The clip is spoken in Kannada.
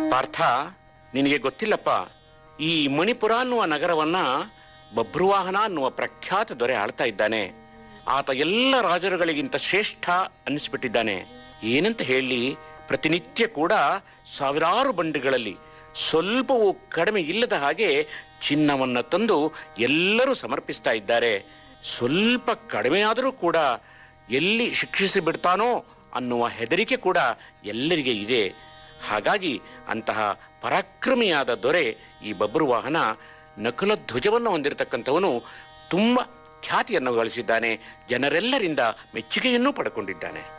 ಪಾರ್ಥ ನಿನಗೆ ಗೊತ್ತಿಲ್ಲಪ್ಪ ಈ ಮಣಿಪುರ ಅನ್ನುವ ನಗರವನ್ನ ಬಭ್ರುವಾಹನ ಅನ್ನುವ ಪ್ರಖ್ಯಾತ ದೊರೆ ಆಳ್ತಾ ಇದ್ದಾನೆ ಆತ ಎಲ್ಲ ರಾಜರುಗಳಿಗಿಂತ ಶ್ರೇಷ್ಠ ಅನ್ನಿಸ್ಬಿಟ್ಟಿದ್ದಾನೆ ಏನಂತ ಹೇಳಿ ಪ್ರತಿನಿತ್ಯ ಕೂಡ ಸಾವಿರಾರು ಬಂಡಿಗಳಲ್ಲಿ ಸ್ವಲ್ಪವೂ ಕಡಿಮೆ ಇಲ್ಲದ ಹಾಗೆ ಚಿನ್ನವನ್ನ ತಂದು ಎಲ್ಲರೂ ಸಮರ್ಪಿಸ್ತಾ ಇದ್ದಾರೆ ಸ್ವಲ್ಪ ಕಡಿಮೆಯಾದರೂ ಕೂಡ ಎಲ್ಲಿ ಶಿಕ್ಷಿಸಿ ಬಿಡ್ತಾನೋ ಅನ್ನುವ ಹೆದರಿಕೆ ಕೂಡ ಎಲ್ಲರಿಗೆ ಇದೆ ಹಾಗಾಗಿ ಅಂತಹ ಪರಾಕ್ರಮಿಯಾದ ದೊರೆ ಈ ಬಬ್ರುವಾಹನ ನಕುಲ ಧ್ವಜವನ್ನು ಹೊಂದಿರತಕ್ಕಂಥವನು ತುಂಬ ಖ್ಯಾತಿಯನ್ನು ಗಳಿಸಿದ್ದಾನೆ ಜನರೆಲ್ಲರಿಂದ ಮೆಚ್ಚುಗೆಯನ್ನೂ ಪಡ್ಕೊಂಡಿದ್ದಾನೆ